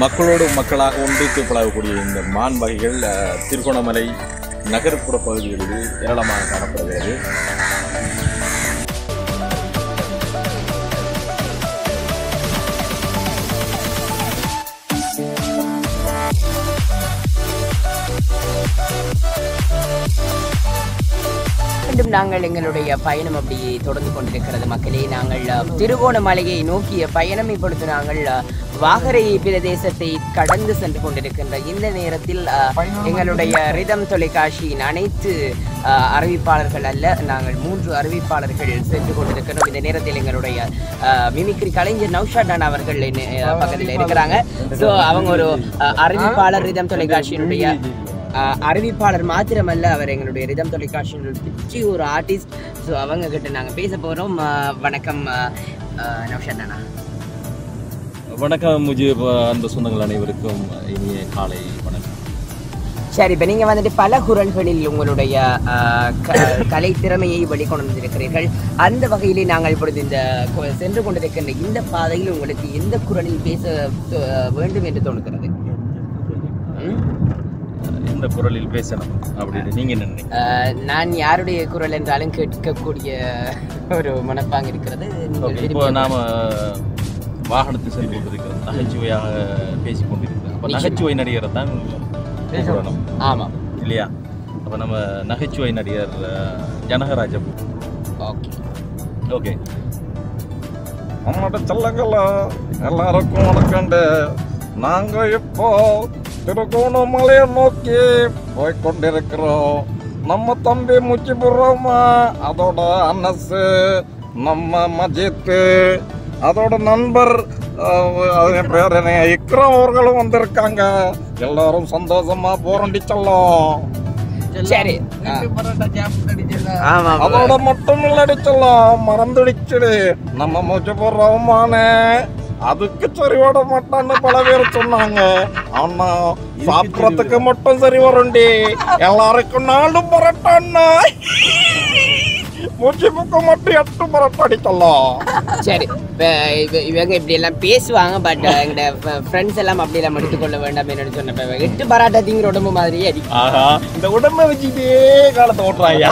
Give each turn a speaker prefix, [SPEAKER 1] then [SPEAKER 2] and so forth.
[SPEAKER 1] மக்களோடு மக்களாக ஒன்றித்து பழகக்கூடிய இந்த மான் வகைகள் அஹ், திருகோணமலை நகர்ப்புற பகுதிகளில் ஏராளமாக காணப்படுகிறது
[SPEAKER 2] மீண்டும் நாங்கள் எங்களுடைய பயணம் அப்படி தொடர்ந்து கொண்டிருக்கிறது மக்களே நாங்கள் அஹ், திருகோணமலையை நோக்கிய பயணம் இப்பொழுது நாங்கள் அஹ், வாகரை பிரதேசத்தை கடந்து சென்று கொண்டிருக்கின்ற இந்த நேரத்தில் அஹ், எங்களுடைய ரிதம் தொலைக்காட்சியின் அனைத்து அஹ், அறிவிப்பாளர்கள் அல்ல நாங்கள் மூன்று அறிவிப்பாளர்கள் சென்று கொண்டிருக்கிறோம் இந்த நேரத்தில் எங்களுடைய அஹ், மிமிக்ரி கலைஞர் நௌஷாடான் அவர்கள் என்ன- அஹ், பக்கத்தில் இருக்கிறாங்க ஸோ அவங்க ஒரு அஹ், அறிவிப்பாளர் ரிதம் தொலைக்காட்சியினுடைய ஆஹ் அறிவிப்பாளர் மாத்திரமல்ல அவர் எங்களுடைய ரிதம் தொலைக்காட்சியில் பிச்சி ஒரு ஆர்டிஸ்ட் ஸோ அவங்க கிட்ட நாங்கள் பேச போகிறோம் வணக்கம் நௌஷானா
[SPEAKER 1] வணக்கம் முஜிப் அன்பு சொந்தங்கள் அனைவருக்கும் இனிய காலை வணக்கம்
[SPEAKER 2] சரி இப்போ நீங்கள் வந்துட்டு பல குரல்களில் உங்களுடைய ஆஹ், க- கலை திறமையை வெளிக்கொண்டு வந்திருக்கிறீர்கள் அந்த வகையிலே நாங்கள் இப்பொழுது இந்த கொ- சென்று கொண்டிருக்கின்ற இந்த பாதையில் உங்களுக்கு எந்த குரலில் பேச தோ- வேண்டும் என்று தோணுகிறது ம்?
[SPEAKER 1] எந்த குரலில் பேசணும் அப்படின்னு நீங்க என்ன நினைக்கிறீங்க
[SPEAKER 2] ஆஹ், நான் யாருடைய குரல் என்றாலும் கேட்கக்கூடிய ஒரு மனப்பாங்கு இருக்கிறது நீங்கள்
[SPEAKER 1] Okay, இப்போ
[SPEAKER 2] விரும்பிய-
[SPEAKER 1] நாம வாகனத்தில் சென்று கொண்டிருக்கிறோம் நகைச்சுவையாக பேசிக் கொண்டிருக்கிறோம் அப்போ
[SPEAKER 2] நிச்சயமா.
[SPEAKER 1] நகைச்சுவை நடிகரை தான் கூப்பிடணும்
[SPEAKER 2] ஆமாம்
[SPEAKER 1] இல்லையா அப்போ நம்ம நகைச்சுவை நடிகர் அஹ், ஜனகராஜ
[SPEAKER 2] ஓகே
[SPEAKER 1] ஓகே
[SPEAKER 3] நம்மட செல்லங்கள எல்லாருக்கும் வணக்கண்டு நாங்க இப்போ திருகோணமலையை நோக்கி போய் கொண்டிருக்கிறோம் நம்ம தம்பி முச்சிபுரமா அதோட அனசு நம்ம மஜித்து அதோட நண்பர் அஹ், அது என் பேர் என்ன இக்ரம் அவர்களும் வந்திருக்காங்க எல்லாரும் சந்தோஷமா போரண்டி செல்லம்
[SPEAKER 2] சரி ஆ. ஆமா
[SPEAKER 3] அதோட மட்டும் இல்லடி செல்லம் மறந்துடிச்சுடு நம்ம முஜிபுர் ரஹ்மானே அதுக்கு சரி வர மாட்டான்னு பல பேர் சொன்னாங்க ஆனா சாப்பிடறதுக்கு மட்டும் சரி வரும்டி எல்லாருக்கும் நாலும் பரட்டான்னா முஜிபுக்கு மட்டும் எட்டு பரட்டாடி செல்லம்
[SPEAKER 2] சரி இப்ப இவ- இவங்க இப்படி எல்லாம் பேசுவாங்க பட் எங்கட ஃப்ரெண்ட்ஸ் எல்லாம் அப்படி எல்லாம் எடுத்துக்கொள்ள வேண்டாம் என்னன்னு சொன்னப்ப எட்டு பராட்டா திங்கிற உடம்பு மாதிரியே அடி
[SPEAKER 1] ஆஹா இந்த உடம்பை வச்சுக்கிட்டே காலத்தை ஓட்டுறாங்க